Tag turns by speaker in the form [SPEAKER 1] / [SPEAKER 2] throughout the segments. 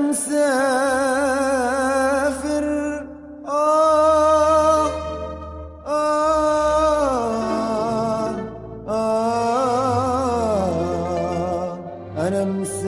[SPEAKER 1] مسافر آه آه آه أنا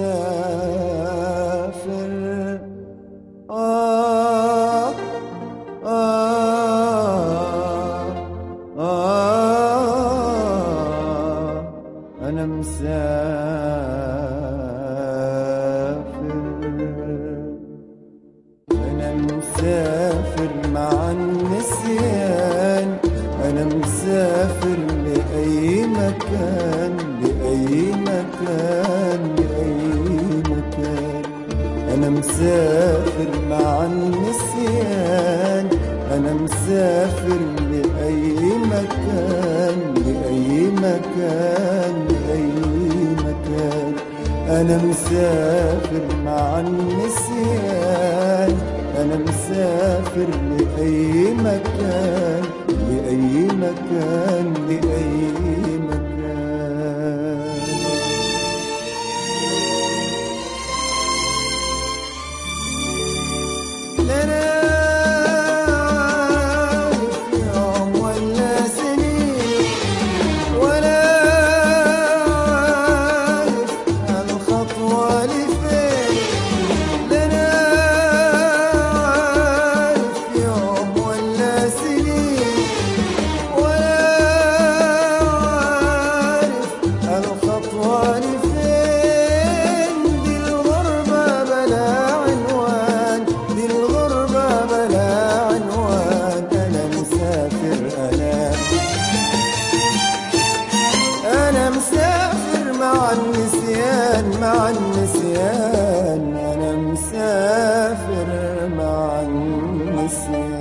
[SPEAKER 1] مسافر آه آه آه أنا مسافر أنا مسافر مع النسيان أنا مسافر لأي مكان لأي مكان لأي مكان أنا مسافر مع النسيان أنا مسافر لأي مكان لأي مكان لأي مكان أنا مسافر مع النسيان أنا مسافر لأي مكان لأي مكان لأي مكان لا أنا عارف يوم ولا سنين ولا عارف الخطوة لفين لا أنا عارف يوم ولا سنين ولا عارف الخطوة لفين دي الغربة بلا عنوان دي الغربة بلا عنوان أنا مسافر أنا أنا مسافر مع النسيان مع النسيان أنا مسافر مع النسيان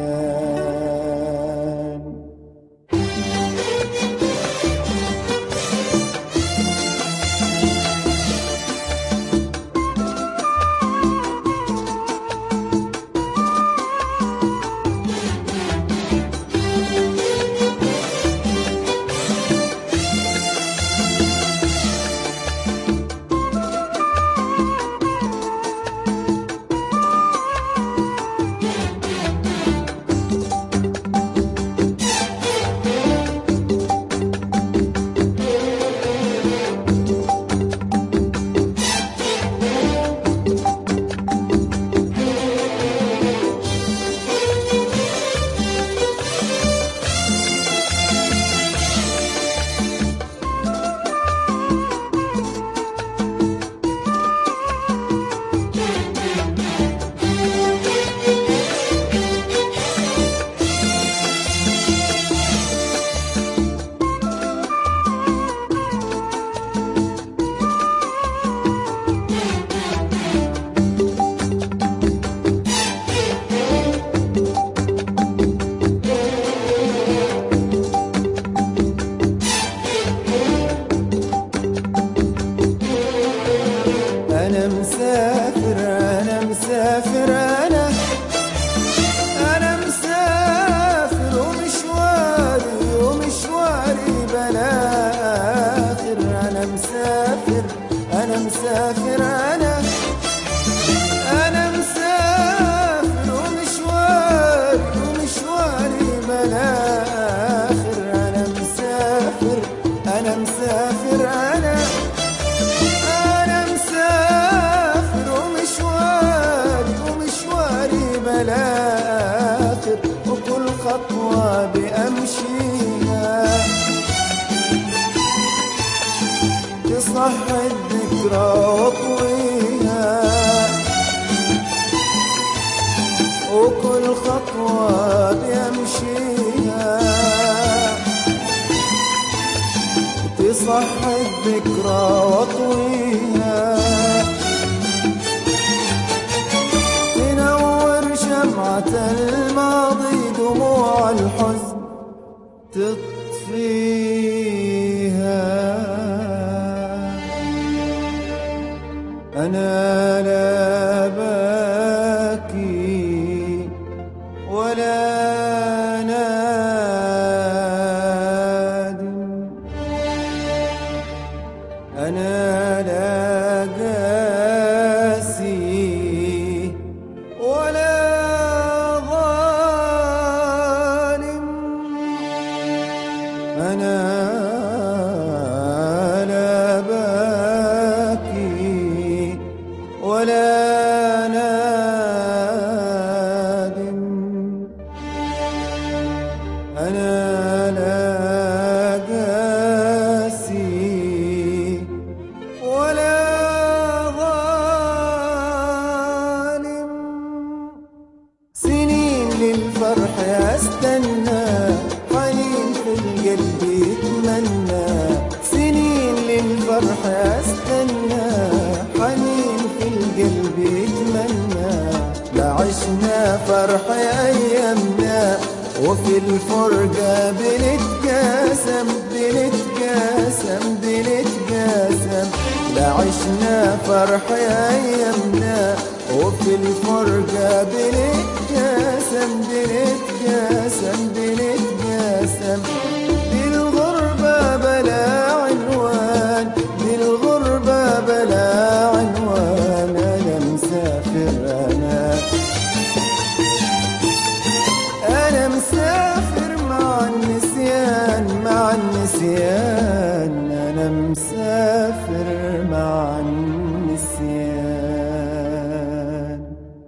[SPEAKER 1] أنا مسافر أنا مسافر أنا أنا مسافر ومشواري ومشواري بلا آخر أنا مسافر أنا مسافر أنا أنا مسافر ومشواري ومشواري بلا آخر أنا مسافر أنا مسافر أنا أنا مسافر ومشواري ومشواري بلا آخر وكل خطوة بأمشيها تصح الذكرى وأطويها وكل خطوة بأمشيها تصح الذكرى واطويها تنور شمعة الماضي دموع الحزن تطفيها أنا لا باكي ولا نادم أنا لا قاسي أنا لا باكي ولا نادم أنا لا قاسي ولا ظالم سنين للفرح استنى حنين في القلب يتمنى سنين للفرح استنى حنين في القلب يتمنى لا عشنا فرح ايامنا وفي الفرقة بنتقاسم بنتقاسم بنتقاسم لا عشنا فرح ايامنا وفي الفرقة بنتقاسم بنتقاسم بنتقاسم بالغربة بلا عنوان بالغربة بلا عنوان أنا مسافر أنا أنا مسافر مع النسيان مع النسيان أنا مسافر مع النسيان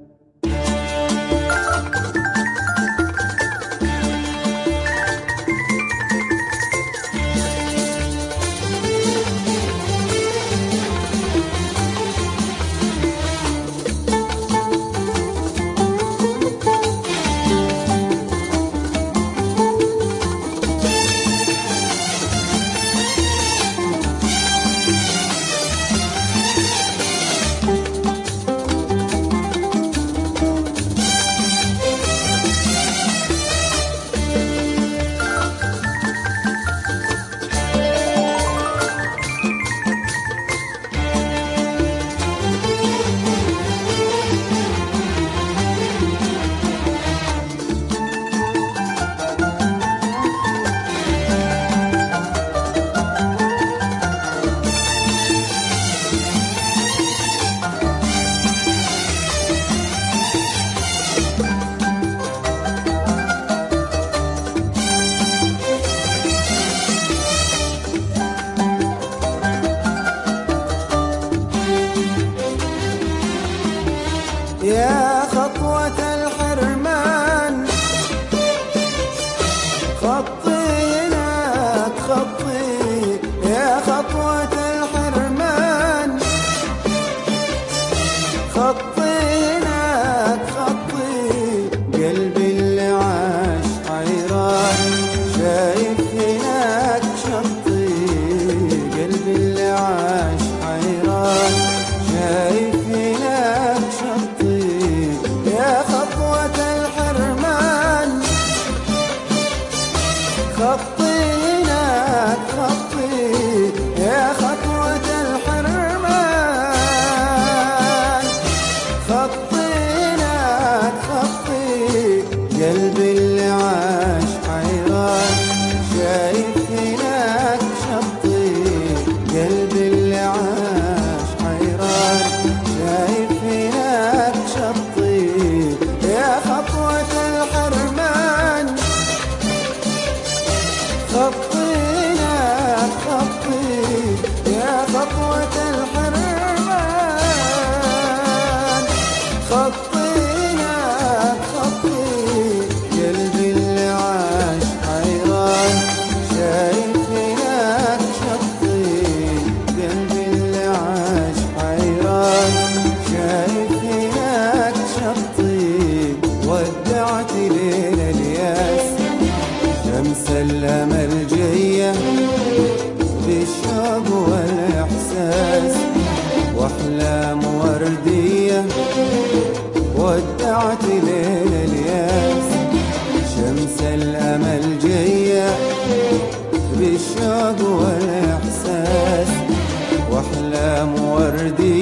[SPEAKER 1] يا خطوة الحرمان خطيناك خطي يا خطوة الحرمان خطيناك خطي قلبي اللي عاش حيران شايف هناك شطي قلبي اللي عاش حيران شايف هناك شطي يا خطوة الحرمان خطيناك خطي يا خطوة الحرمان خطيناك خطي قلبي اللي عاش حيران شايف هناك شطي قلبي اللي عاش حيران شايف هناك شطي يا خطوة الحرمان خطيناك خطي يا خطوة الحرمان خطيناك خطي قلبي اللي عاش حيران شايف هناك شطي قلبي اللي عاش حيران شايف هناك شطي ودعت ليل الياس شمس الأمل جاية بالشوق والإحساس وأحلام وردية ودعت ليل الياس شمس الأمل جاية بالشوق والإحساس وأحلام وردية